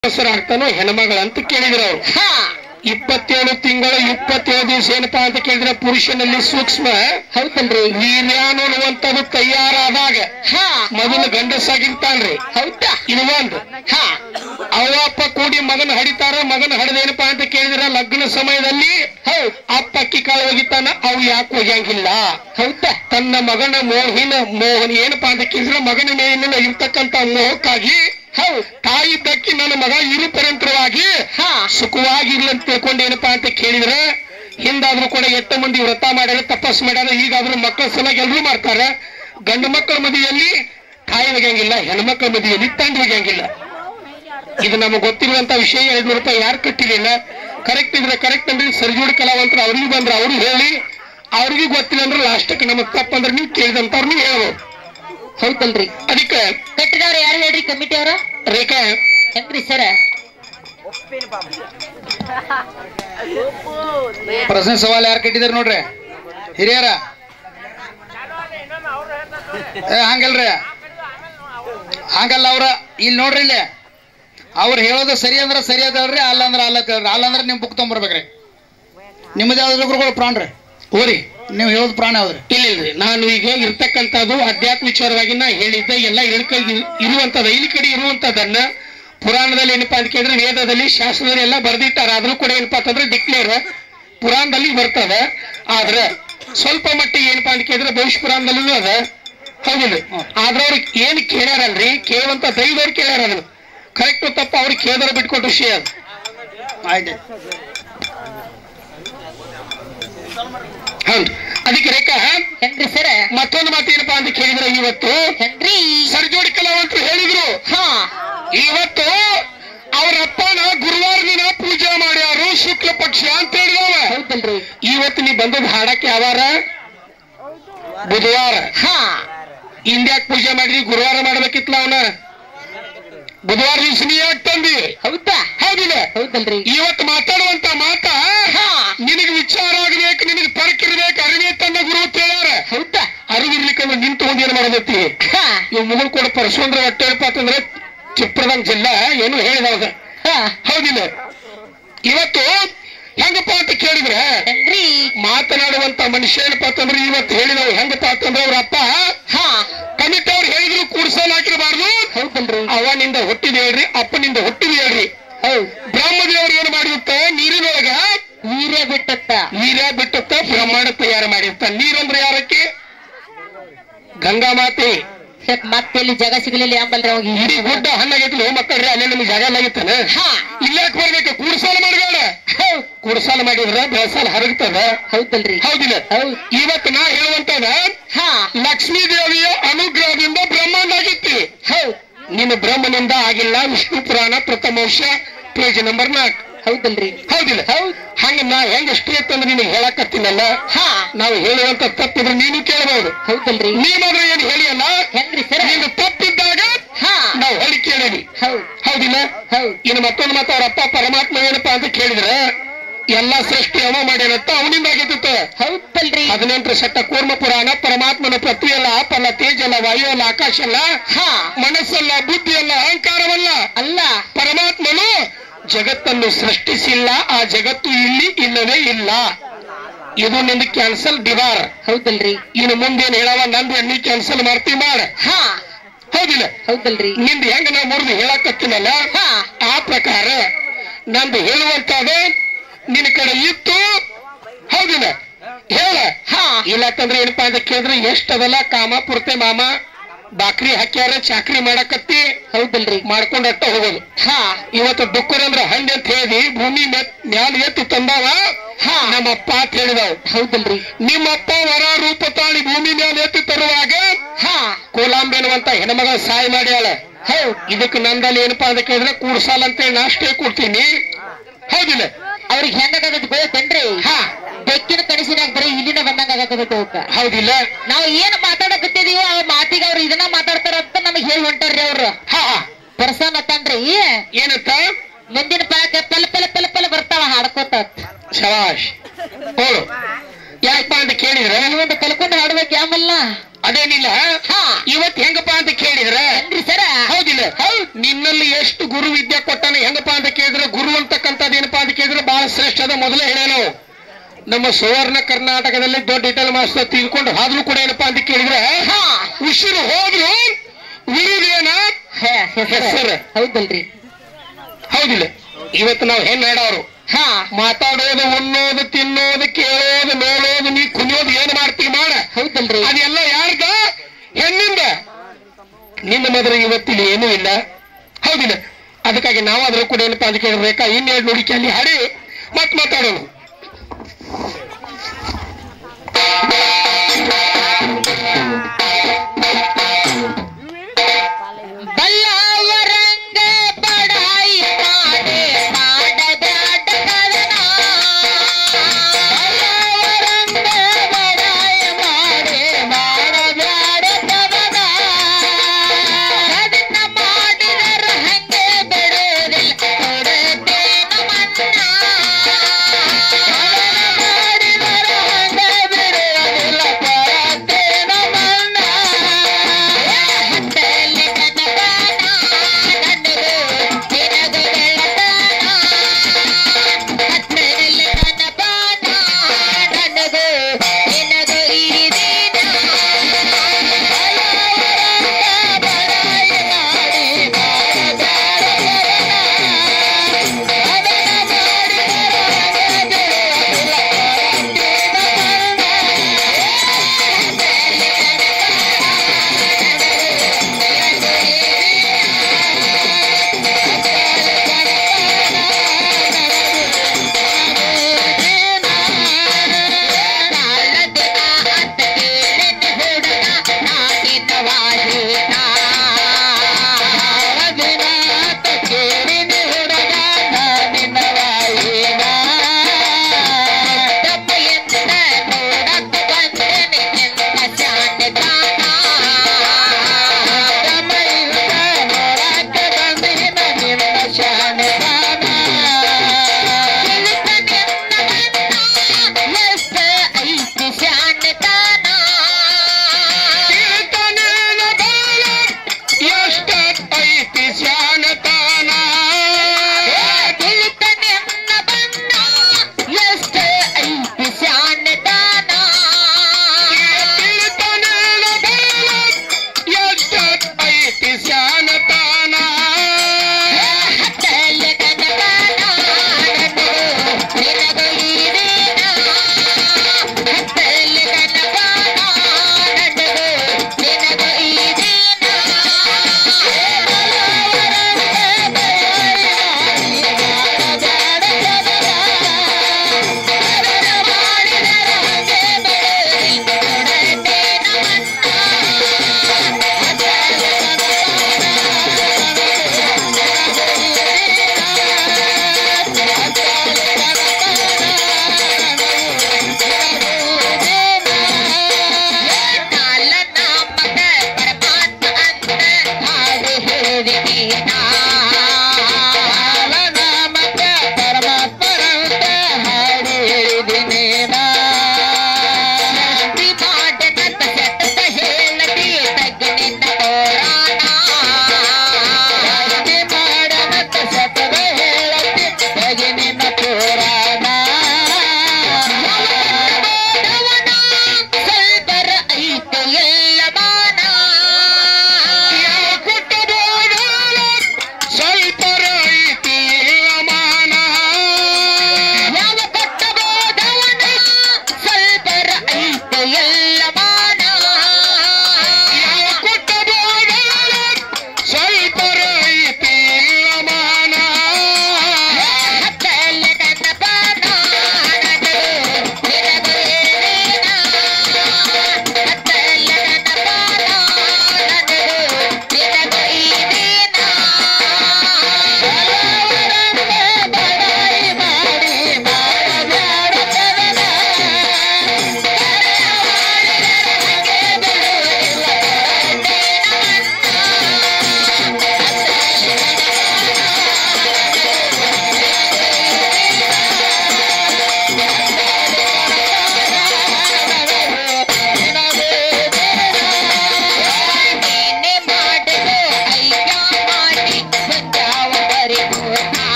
ಹೆಸರಾಗ್ತಾನೋ ಹೆಣ್ಮಗಳ ಅಂತ ಕೇಳಿದ್ರು ಅವ್ರು ಹಾ ಇಪ್ಪತ್ತೇಳು ತಿಂಗಳು ಇಪ್ಪತ್ತೇಳು ದಿವಸ ಏನಪ್ಪಾ ಅಂತ ಕೇಳಿದ್ರೆ ಪುರುಷನಲ್ಲಿ ಸೂಕ್ಷ್ಮ ಹೌದಲ್ರಿ ವೀರ್ಯಾನು ಅನ್ನುವಂಥದ್ದು ತಯಾರಾದಾಗ ಹಾ ಮೊದಲು ಗಂಡಸಾಗಿರ್ತಾನ್ರಿ ಹೌದಾ ಇದು ಒಂದು ಹಾ ಅವ ಅಪ್ಪ ಕೂಡಿ ಮಗನ ಹಡಿತಾರ ಮಗನ ಹಡದೇನಪ್ಪಾ ಅಂತ ಕೇಳಿದ್ರೆ ಲಗ್ನ ಸಮಯದಲ್ಲಿ ಹೌದ್ ಅಪ್ಪ ಅಕ್ಕಿ ಕಾಳು ಹೋಗಿತಾನ ಅವು ಯಾಕೆ ಹೋಗ್ಯಾಂಗಿಲ್ಲ ಹೌದಾ ತನ್ನ ಮಗನ ಮೋಹಿನ ಮೋಹನ್ ಏನಪ್ಪಾ ಅಂತ ಕೇಳಿದ್ರೆ ಮಗನ ಮೇಲಿನ ಇರ್ತಕ್ಕಂತ ಮೋಹಕ್ಕಾಗಿ ಹೌದ್ ತಾಯಿ ದಕ್ಕಿ ನನ್ನ ಮಗ ಇರು ಪರಂತರವಾಗಿ ಹಾ ಸುಖವಾಗಿರ್ಲಿ ಅಂತ ತಿಳ್ಕೊಂಡು ಏನಪ್ಪಾ ಅಂತ ಕೇಳಿದ್ರೆ ಹಿಂದಾದ್ರೂ ಕೂಡ ಎಷ್ಟ ಮಂದಿ ವ್ರತ ಮಾಡ್ಯಾರ ತಪಸ್ ಮಾಡ್ಯಾರ ಈಗಾದ್ರೂ ಮಕ್ಕಳ ಸಲುವಾಗಿ ಎಲ್ರೂ ಮಾಡ್ತಾರ ಗಂಡು ಮಕ್ಕಳ ಮದುವೆಯಲ್ಲಿ ತಾಯಿ ಒಗ್ಯಂಗಿಲ್ಲ ಹೆಣ್ಮಕ್ಳ ಮದುವೆಯಲ್ಲಿ ತಂದೆ ಒಗ್ಯಂಗಿಲ್ಲ ಇದು ನಮಗೆ ಗೊತ್ತಿರುವಂತ ವಿಷಯ ಎರಡ್ನೂರು ರೂಪಾಯಿ ಯಾರು ಕಟ್ಟಿರಲಿಲ್ಲ ಕರೆಕ್ಟ್ ಇದ್ರೆ ಕರೆಕ್ಟ್ ಅಂದ್ರೆ ಸರ್ಜೋಡ್ ಕಲಾವಂತರು ಅವ್ರಿಗೆ ಬಂದ್ರೆ ಅವ್ರು ಹೇಳಿ ಅವ್ರಿಗೆ ಗೊತ್ತಿಲ್ಲ ಅಂದ್ರೆ ಲಾಸ್ಟಕ್ಕೆ ನಮಗ್ ತಪ್ಪಂದ್ರೆ ನೀವು ಕೇಳಿದಂತವ್ರು ನೀವು ಹೇಳ್ಬೋದು ಹೌದಲ್ರಿ ಅದಕ್ಕೆ ಕಟ್ಟಿದವ್ರ ಯಾರು ಹೇಳ್ರಿ ಕಮಿಟಿ ಅವ್ರ ರೇಖಾ ಹೆಂಗ್ರಿ ಸರ ಪ್ರಶ್ನೆ ಸವಾಲ್ ಯಾರು ಕಟ್ಟಿದಾರೆ ನೋಡ್ರಿ ಹಿರಿಯರ ಏ ಹಂಗಲ್ರಿ ಹಂಗಲ್ಲ ಅವ್ರ ಇಲ್ಲಿ ನೋಡ್ರಿ ಇಲ್ಲಿ ಅವ್ರು ಹೇಳೋದು ಸರಿ ಅಂದ್ರೆ ಸರಿ ಅದಲ್ರಿ ಅಲ್ಲ ಅಂದ್ರೆ ಅಲ್ಲ ಕೇಳ್ರಿ ಅಲ್ಲ ಅಂದ್ರೆ ನೀವು ಬುಕ್ ತೊಗೊಂಬರ್ಬೇಕ್ರಿ ನಿಮ್ಮದು ಯಾವ್ದು ಗುರುಗಳು ಪ್ರಾಣ ರೀ ಓರಿ ನೀವು ಹೇಳೋದು ಪ್ರಾಣ ಯಾವ್ದ್ರಿ ಇಲ್ಲ ಇಲ್ರಿ ನಾನು ಈಗ ಇರ್ತಕ್ಕಂಥದ್ದು ಅಧ್ಯಾತ್ಮ ವಿಚಾರವಾಗಿ ನಾ ಹೇಳಿದ್ದೆ ಎಲ್ಲ ಇಳ್ಕ ಇರುವಂತದ ಇಲ್ಲಿ ಕಡೆ ಇರುವಂತದನ್ನ ಪುರಾಣದಲ್ಲಿ ಏನಪ್ಪಾ ಅಂತ ಕೇಳಿದ್ರೆ ವೇದದಲ್ಲಿ ಶಾಸ್ತ್ರದಲ್ಲಿ ಎಲ್ಲ ಬರ್ದಿಟ್ಟಾರ ಆದ್ರೂ ಕೂಡ ಏನಪ್ಪಾ ಅಂತಂದ್ರೆ ಡಿಕ್ಲೇರ್ ಪುರಾಣದಲ್ಲಿ ಬರ್ತದ ಆದ್ರೆ ಸ್ವಲ್ಪ ಮಟ್ಟಿಗೆ ಏನಪ್ಪಾ ಅಂತ ಕೇಳಿದ್ರೆ ಭವಿಷ್ಯ ಪುರಾಣದಲ್ಲೂ ಅದ ಹೌದಿಲ್ಲ ಆದ್ರೆ ಅವ್ರಿಗೆ ಏನ್ ಕೇಳ್ಯಾರಲ್ರಿ ಕೇಳುವಂತ ದೈವದವ್ರು ಕೇಳ್ಯಾರ ಅದನ್ನ ಕರೆಕ್ಟ್ ತಪ್ಪ ಅವ್ರಿಗೆ ಕೇಳಿದ್ರೆ ಬಿಟ್ಕೊಟ್ಟ ವಿಷಯ ಅದು ಆಯ್ತು ಹೌದು ಅದಕ್ಕೆ ರೇಖಾ ಹೆಂಗ್ರಿ ಸರ ಮತ್ತೊಂದು ಮಾತು ಏನಪ್ಪಾ ಅಂತ ಕೇಳಿದ್ರೆ ಇವತ್ತು ಹೆಂಗ್ರಿ ಸರ್ಜೋಡಿ ಕಲಾವಂತರು ಹೇಳಿದ್ರು ಹಾ ಇವತ್ತು ಅವ್ರ ಅಪ್ಪನ ಗುರುವಾರ ದಿನ ಪೂಜೆ ಮಾಡ್ಯಾರು ಶುಕ್ಲ ಪಕ್ಷ ಅಂತ ಹೇಳಿದವ ಹೌದಲ್ರಿ ಇವತ್ತು ನೀ ಬಂದದ್ ಹಾಡಕ್ಕೆ ಯಾವಾರ ಬುಧವಾರ ಹಾ ಇಂದ್ಯಾಕ್ ಪೂಜೆ ಮಾಡಿದ್ರಿ ಗುರುವಾರ ಮಾಡ್ಬೇಕಿತ್ಲ ಅವನ ಬುಧವಾರ ದಿವಸ ನೀ ಯಾಕೆ ತಂದಿ ಹೌದಾ ಹೌದಿಲ್ಲ ಹೌದಲ್ರಿ ಇವತ್ತು ಮಾತಾಡುವಂತ ಮಾತ ಹಾ ನಿನಗೆ ವಿಚಾರ ಆಗ್ಬೇಕು ನಿನಗೆ ಪರಕಿರ್ಬೇಕು ಅರಿವೆ ತನ್ನ ಗುರು ಅಂತ ಹೇಳ್ಯಾರ ಹೌದಾ ಅರಿವಿರ್ಲಿಕ್ಕಂದ್ರೆ ನಿಂತು ತಗೊಂಡು ಏನ್ ಮಾಡೋದೈತಿ ಹಾ ಇವ್ ಮುಗುಳ್ ಕೂಡ ಪರಶುಂದ್ರ ಹೊಟ್ಟೆ ಏನಪ್ಪಾ ಅಂತಂದ್ರೆ ಚಿತ್ರದಂಗ ಜಿಲ್ಲಾ ಏನು ಹೇಳಿದವಾಗ ಹಾ ಹೌದಿಲ್ಲ ಇವತ್ತು ಹೆಂಗಪ್ಪ ಅಂತ ಕೇಳಿದ್ರೆ ಹೆಂಗ್ರಿ ಮಾತನಾಡುವಂತ ಮನುಷ್ಯ ಏನಪ್ಪಾ ಅಂತಂದ್ರೆ ಇವತ್ತು ಹೇಳಿದವು ಹೆಂಗಪ್ಪ ಅಂತಂದ್ರೆ ಅವ್ರ ಅಪ್ಪ ಹಾ ಕಮಿಟಿ ಅವ್ರು ಹೇಳಿದ್ರು ಕೂಡ್ಸಲ್ ಹಾಕಿರಬಾರ್ದು ಹೌದಲ್ರಿ ಅವನಿಂದ ಹುಟ್ಟಿದ ಹೇಳ್ರಿ ಅಪ್ಪನಿಂದ ಹುಟ್ಟಿದ ಹೇಳ್ರಿ ಹೌದ್ ಬ್ರಹ್ಮದೇವರು ಏನು ಮಾಡಿರುತ್ತ ನೀರಿನೊಳಗ ವೀರ್ಯ ಬಿಟ್ಟತ್ತ ನೀರೇ ಬಿಟ್ಟತ್ತ ಬ್ರಹ್ಮಾಂಡ ತಯಾರು ಮಾಡಿರ್ತ ನೀರಂದ್ರೆ ಯಾರಕ್ಕೆ ಗಂಗಾ ಮಾತೆ ಯಾಕ್ ಮತ್ತೆ ಇಲ್ಲಿ ಜಾಗ ಸಿಗಲಿಲ್ಲ ಅಂಬಲ್ರಿ ಅವಾಗ ಇಡೀ ಗುಡ್ಡ ಹಣ್ಣಾಗೈತಿ ಮಕ್ಕಳ್ರಿ ಅಲ್ಲೇ ನಮ್ಗೆ ಜಾಗ ಆಗಿತ್ತಾನ ಹಾ ಇಲ್ಲಾಕ್ ಬರ್ಬೇಕು ಕೂಡ್ಸಾಲ ಮಾಡಬೇಡ ಹೌದ್ ಕೂಡ್ಸಾಲ ಮಾಡಿದ್ರ ಬೆಳಸಾಲ ಹರಗ್ತದ ಹೌದಲ್ರಿ ಹೌದಿಲ್ಲ ಹೌದ್ ಇವತ್ತು ನಾ ಹೇಳುವಂತದ ಹಾ ಲಕ್ಷ್ಮೀ ದೇವಿಯ ಅನುಗ್ರಹದಿಂದ ಬ್ರಹ್ಮಾಂಡ ಆಗಿತ್ತು ಹೌದ್ ನಿನ್ನ ಬ್ರಹ್ಮನಿಂದ ಆಗಿಲ್ಲ ವಿಷ್ಣು ಪುರಾಣ ಪ್ರಥಮ ಅಂಶ ಪೇಜ್ ನಂಬರ್ ನಾಲ್ಕು ಹೌದಲ್ರಿ ಹೌದಿಲ್ಲ ಹೌದ್ ಹಂಗ ನಾ ಹೆಂಗ್ ಸ್ಟ್ರೇಟ್ ಅಂದ್ರೆ ನಿನಗೆ ಹೇಳಕತ್ತೀನಲ್ಲ ಹಾ ನಾವು ಹೇಳುವಂತ ತಪ್ಪಿದ್ರೆ ನೀನು ಕೇಳಬಹುದು ಹೌದಲ್ರಿ ನೀನಾದ್ರೆ ಏನು ಹೇಳಿಯಲ್ಲ ಹೆಂಗ್ರಿ ಸರ ನೀನು ತಪ್ಪಿದ್ದಾಗ ಹಾ ನಾವು ಹೇಳಿ ಕೇಳೀನಿ ಹೌದ್ ಹೌದಿಲ್ಲ ಹೌದ್ ಇನ್ನು ಮತ್ತೊಂದು ಮಾತು ಅವ್ರ ಅಪ್ಪ ಪರಮಾತ್ಮ ಏನಪ್ಪಾ ಅಂತ ಕೇಳಿದ್ರೆ ಎಲ್ಲಾ ಸೃಷ್ಟಿ ಅವ ಮಾಡ್ಯಾನಂತ ಅವನಿಂದ ಆಗಿದ್ದಿತ್ತ ಹೌದಲ್ರಿ ಹದಿನೆಂಟು ಸಟ್ಟ ಕೂರ್ಮ ಪುರಾಣ ಪರಮಾತ್ಮನ ಪೃಥ್ವಿ ಅಲ್ಲ ಆಪಲ್ಲ ತೇಜ ಅಲ್ಲ ವಾಯು ಅಲ್ಲ ಆಕಾಶ ಅಲ್ಲ ಹಾ ಮನಸ್ಸಲ್ಲ ಬುದ್ಧಿ ಅಲ್ಲ ಅಹಂಕಾರವಲ್ಲ ಅಲ್ಲ ಪರಮಾತ್ಮನು ಜಗತ್ತನ್ನು ಸೃಷ್ಟಿಸಿಲ್ಲ ಆ ಜಗತ್ತು ಇಲ್ಲಿ ಇಲ್ಲವೇ ಇಲ್ಲ ಇದು ನಿಂದು ಕ್ಯಾನ್ಸಲ್ ಡಿವಾರ್ ಹೌದಲ್ರಿ ಇನ್ನು ಮುಂದೇನು ಹೇಳವ ನಂದು ನೀ ಕ್ಯಾನ್ಸಲ್ ಮಾಡ್ತಿ ಮಾಡ ಹಾ ಹೌದಿಲ್ಲ ಹೌದಲ್ರಿ ನಿಂದು ಹೆಂಗ ನಾ ಮುರಿದು ಹೇಳಕತ್ತೀನಲ್ಲ ಹಾ ಆ ಪ್ರಕಾರ ನಂದು ಹೇಳುವಂತದ ನಿನ್ನ ಕಡೆ ಇತ್ತು ಹೌದಿಲ್ಲ ಹೇಳ ಹಾ ಇಲ್ಲಕ್ಕಂದ್ರೆ ಏನಪ್ಪಾ ಅಂತ ಕೇಳಿದ್ರೆ ಎಷ್ಟದಲ್ಲ ಕಾಮ ಪುರ್ತೆ ಮಾಮ ಬಾಕ್ರಿ ಹಾಕ್ಯಾರ ಚಾಕ್ರಿ ಮಾಡಕತ್ತಿ ಹೌದಲ್ರಿ ಮಾಡ್ಕೊಂಡ್ ಅಟ್ಟ ಹೋಗೋದು ಹಾ ಇವತ್ತು ಡುಕ್ಕರ್ ಅಂದ್ರ ಹಂಡಿ ಅಂತ ಹೇಳಿ ಭೂಮಿ ಮ್ಯಾಲ್- ಮ್ಯಾಲ್ ಎತ್ತಿ ತಂದಾವ ಹಾ. ನಮ್ಮಪ್ಪ ಅಂತ ಹೇಳಿದವು ಹೌದಲ್ರಿ ನಿಮ್ಮಪ್ಪ ವರ ರೂಪ ತಾಳಿ ಭೂಮಿ ಮೇಲೆ ಎತ್ತಿ ತರುವಾಗ ಹಾ ಕೋಲಾಂಬೆ ಅನ್ನುವಂತ ಹೆಣ್ಮಗಳ ಸಹಾಯ ಮಾಡ್ಯಾಳ ಹೌದ್ ಇದಕ್ಕೆ ನಂದಲ್ಲಿ ಏನಪ್ಪಾ ಅಂತ ಕೇಳಿದ್ರೆ ಕೂಡ್ಸಾಲ ಅಂತೇಳಿ ನಾ ಅಷ್ಟೇ ಕೊಡ್ತೀನಿ ಹೌದಿಲ್ಲ ಅವ್ರಿಗೆ ಹೆಂಗಾಗತ್ತೆ ಗೊತ್ತೇನ್ರಿ ಹಾ ಬೆಕ್ಕಿನ ಕನಸಿನಾಗ ಬರೀ ಇಲ್ಲಿನ ಬಂದಂಗ ಆಗತ್ತೆ ಅವಕ್ಕ ಹೌದಿಲ್ಲ ನಾವು ಏನ್ ಮಾತಾಡಕತ್ತಿದೀವೋ ಆ ಮಾತಿಗೆ ಅವ್ರು ಇದನ್ನ ಮಾತಾಡ್ತಾರ ಅಂತ ನಮಗ್ ಹೇಳಿ ಹೊಂಟಾರ್ರಿ ಅವ್ರು ಹಾ ಹಾ. ಪರ್ಸನ್ ಅತ್ತನ್ರಿ ಏನಂತ ಮುಂದಿನ ಪಾಕ ಪಲ ಪಲ ಪಲ ಪಲ ಬರ್ತಾವ ಹಾಡ್ಕೋತ ಶವಾಶ್ ಹೋಳು ಯಾಕಪ್ಪ ಅಂತ ಕೇಳಿದ್ರೆ ಒಂದು ಕಲ್ಕೊಂಡು ಹಾಡ್ಬೇಕು ಯಾಮಲ್ಲ ಅದೇನಿಲ್ಲ ಹಾ. ಇವತ್ ಹೆಂಗಪ್ಪ ಅಂತ ಕೇಳಿದ್ರೆ ಏನ್ರಿ ಸರ ಹೌದಿಲ್ಲ ನಿನ್ನಲ್ಲಿ ಎಷ್ಟು ಗುರು ವಿದ್ಯೆ ಕೊಟ್ಟಾನ ಹೆಂಗಪ್ಪ ಅಂತ ಕೇಳಿದ್ರೆ ಗುರು ಅಂತಕ್ಕಂಥದ್ದು ಏನಪ್ಪಾ ಅಂತ ಕೇಳಿದ್ರೆ ಬಹಳ ಶ್ರೇಷ್ಠ ಅದ ಮೊದಲೇ ಹೇಳೇನು ನಮ್ಮ ಸುವರ್ಣ ಕರ್ನಾಟಕದಲ್ಲಿ ದೊಡ್ಡ ಇಟಲ್ ಮಾಸ್ಟರ್ ತಿಳ್ಕೊಂಡು ಆದ್ರೂ ಕೂಡ ಏನಪ್ಪಾ ಅಂತ ಕೇಳಿದ್ರೆ ಹಾ ಉಸಿರು ಹೋದ್ರು ಉಳಿದೇನ ಹೇ, ಹೆಸರು. ಹೆಸರು. ಹೌದಲ್ರಿ ಹೌದಿಲ್ಲ ಇವತ್ತು ನಾವು ಹೆಣ್ಣು ಹೇಳೋರು ಹಾ ಮಾತಾಡೋದು ಉಣ್ಣೋದು ತಿನ್ನೋದು ಕೇಳೋದು ನೋಡೋದು ನೀ ಕುಣಿಯೋದು ಏನು ಮಾಡ್ತೀವಿ ಮಾಡ ಹೌದಲ್ರಿ ಅದೆಲ್ಲ ಯಾರ್ದ ಹೆಣ್ಣಿಂದ ನಿನ್ನ ಮೊದಲು ಇವತ್ತಿಲ್ಲಿ ಏನೂ ಇಲ್ಲ ಹೌದಿಲ್ಲ ಅದಕ್ಕಾಗಿ ನಾವು ಅದ್ರ ಕೂಡ ಏನಪ್ಪಾ ಅಂತ ಕೇಳಿರ್ಬೇಕಾ ಇನ್ನೆರಡು ನುಡಿಕೆ ಅಲ್ಲಿ ಹಾಡಿ ಮತ್ ಮಾತಾಡೋಣ